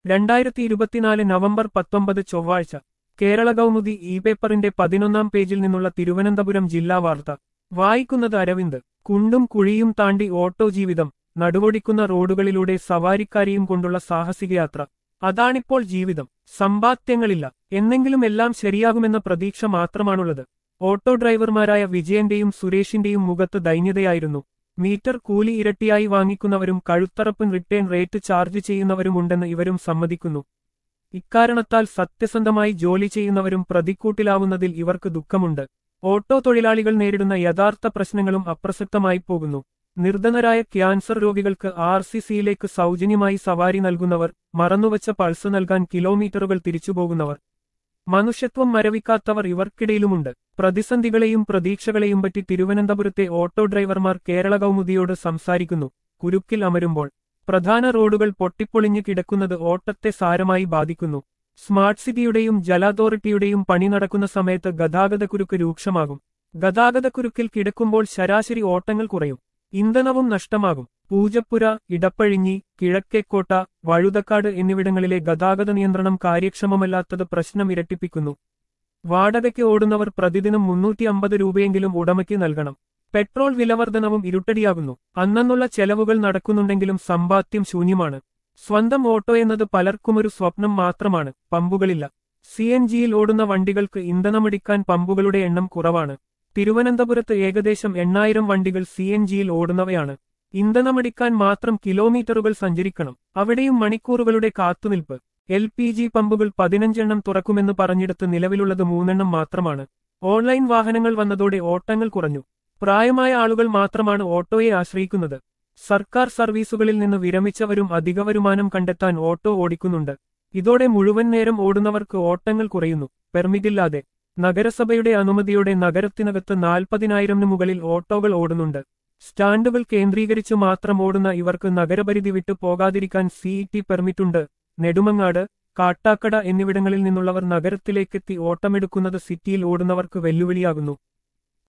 രണ്ടായിരത്തി ഇരുപത്തിനാല് നവംബർ പത്തൊമ്പത് ചൊവ്വാഴ്ച കേരള കൗമുദി ഇ പേപ്പറിന്റെ പതിനൊന്നാം പേജിൽ നിന്നുള്ള തിരുവനന്തപുരം ജില്ലാ വാർത്ത വായിക്കുന്നത് അരവിന്ദ് കുണ്ടും കുഴിയും താണ്ടി ഓട്ടോ ജീവിതം നടുവൊടിക്കുന്ന റോഡുകളിലൂടെ സവാരിക്കാരിയും കൊണ്ടുള്ള സാഹസികയാത്ര അതാണിപ്പോൾ ജീവിതം സമ്പാദ്യങ്ങളില്ല എന്നെങ്കിലും എല്ലാം ശരിയാകുമെന്ന പ്രതീക്ഷ മാത്രമാണുള്ളത് ഓട്ടോ ഡ്രൈവർമാരായ വിജയന്റെയും സുരേഷിന്റെയും മുഖത്ത് ദൈന്യതയായിരുന്നു മീറ്റർ കൂലി ഇരട്ടിയായി വാങ്ങിക്കുന്നവരും കഴുത്തറപ്പൻ റിട്ടേൺ റേറ്റ് ചാർജ് ചെയ്യുന്നവരുമുണ്ടെന്ന് ഇവരും സമ്മതിക്കുന്നു ഇക്കാരണത്താൽ സത്യസന്ധമായി ജോലി ചെയ്യുന്നവരും പ്രതിക്കൂട്ടിലാവുന്നതിൽ ഇവർക്ക് ദുഃഖമുണ്ട് ഓട്ടോ തൊഴിലാളികൾ നേരിടുന്ന യഥാർത്ഥ പ്രശ്നങ്ങളും അപ്രസക്തമായി പോകുന്നു നിർധനരായ ക്യാൻസർ രോഗികൾക്ക് ആർ സി സിയിലേക്ക് സൗജന്യമായി സവാരി നൽകുന്നവർ മറന്നുവച്ച പൾസ് നൽകാൻ കിലോമീറ്ററുകൾ തിരിച്ചുപോകുന്നവർ മനുഷ്യത്വം മരവിക്കാത്തവർ ഇവർക്കിടയിലുമുണ്ട് പ്രതിസന്ധികളെയും പ്രതീക്ഷകളെയും പറ്റി തിരുവനന്തപുരത്തെ ഓട്ടോ ഡ്രൈവർമാർ കേരള കൗമുദിയോട് സംസാരിക്കുന്നു കുരുക്കിൽ അമരുമ്പോൾ പ്രധാന റോഡുകൾ പൊട്ടിപ്പൊളിഞ്ഞു കിടക്കുന്നത് ഓട്ടത്തെ സാരമായി ബാധിക്കുന്നു സ്മാർട്ട് സിറ്റിയുടെയും ജല അതോറിറ്റിയുടെയും പണി നടക്കുന്ന സമയത്ത് ഗതാഗതക്കുരുക്ക് രൂക്ഷമാകും ഗതാഗതക്കുരുക്കിൽ കിടക്കുമ്പോൾ ശരാശരി ഓട്ടങ്ങൾ കുറയും ഇന്ധനവും നഷ്ടമാകും പൂജപ്പുര ഇടപ്പഴിഞ്ഞി കിഴക്കേക്കോട്ട വഴുതക്കാട് എന്നിവിടങ്ങളിലെ ഗതാഗത നിയന്ത്രണം കാര്യക്ഷമമല്ലാത്തത് പ്രശ്നം ഇരട്ടിപ്പിക്കുന്നു വാടകയ്ക്ക് ഓടുന്നവർ പ്രതിദിനം മുന്നൂറ്റി അമ്പത് രൂപയെങ്കിലും ഉടമയ്ക്ക് നൽകണം പെട്രോൾ വിലവർധനവും ഇരുട്ടടിയാകുന്നു അന്നെന്നുള്ള ചെലവുകൾ നടക്കുന്നുണ്ടെങ്കിലും സമ്പാദ്യം ശൂന്യമാണ് സ്വന്തം ഓട്ടോ എന്നത് പലർക്കുമൊരു സ്വപ്നം മാത്രമാണ് പമ്പുകളില്ല സി എൻ ജിയിൽ ഓടുന്ന വണ്ടികൾക്ക് ഇന്ധനമടിക്കാൻ പമ്പുകളുടെ എണ്ണം കുറവാണ് തിരുവനന്തപുരത്ത് ഏകദേശം എണ്ണായിരം വണ്ടികൾ സി എൻ ജിയിൽ ഓടുന്നവയാണ് ഇന്ധനമടിക്കാൻ മാത്രം കിലോമീറ്ററുകൾ സഞ്ചരിക്കണം അവിടെയും മണിക്കൂറുകളുടെ കാത്തുനിൽപ്പ് എൽ പി ജി പമ്പുകൾ പതിനഞ്ചെണ്ണം തുറക്കുമെന്ന് പറഞ്ഞിടത്ത് നിലവിലുള്ളത് മൂന്നെണ്ണം മാത്രമാണ് ഓൺലൈൻ വാഹനങ്ങൾ വന്നതോടെ ഓട്ടങ്ങൾ കുറഞ്ഞു പ്രായമായ ആളുകൾ മാത്രമാണ് ഓട്ടോയെ ആശ്രയിക്കുന്നത് സർക്കാർ സർവീസുകളിൽ നിന്ന് വിരമിച്ചവരും അധിക വരുമാനം കണ്ടെത്താൻ ഓട്ടോ ഓടിക്കുന്നുണ്ട് ഇതോടെ മുഴുവൻ നേരം ഓടുന്നവർക്ക് ഓട്ടങ്ങൾ കുറയുന്നു പെർമിറ്റില്ലാതെ നഗരസഭയുടെ അനുമതിയോടെ നഗരത്തിനകത്ത് നാൽപ്പതിനായിരമിന് മുകളിൽ ഓട്ടോകൾ ഓടുന്നുണ്ട് സ്റ്റാൻഡുകൾ കേന്ദ്രീകരിച്ച് മാത്രം ഓടുന്ന ഇവർക്ക് നഗരപരിധി വിട്ടു പോകാതിരിക്കാൻ സിഇടി പെർമിറ്റുണ്ട് നെടുമങ്ങാട് കാട്ടാക്കട എന്നിവിടങ്ങളിൽ നിന്നുള്ളവർ നഗരത്തിലേക്കെത്തി ഓട്ടമെടുക്കുന്നത് സിറ്റിയിൽ ഓടുന്നവർക്ക് വെല്ലുവിളിയാകുന്നു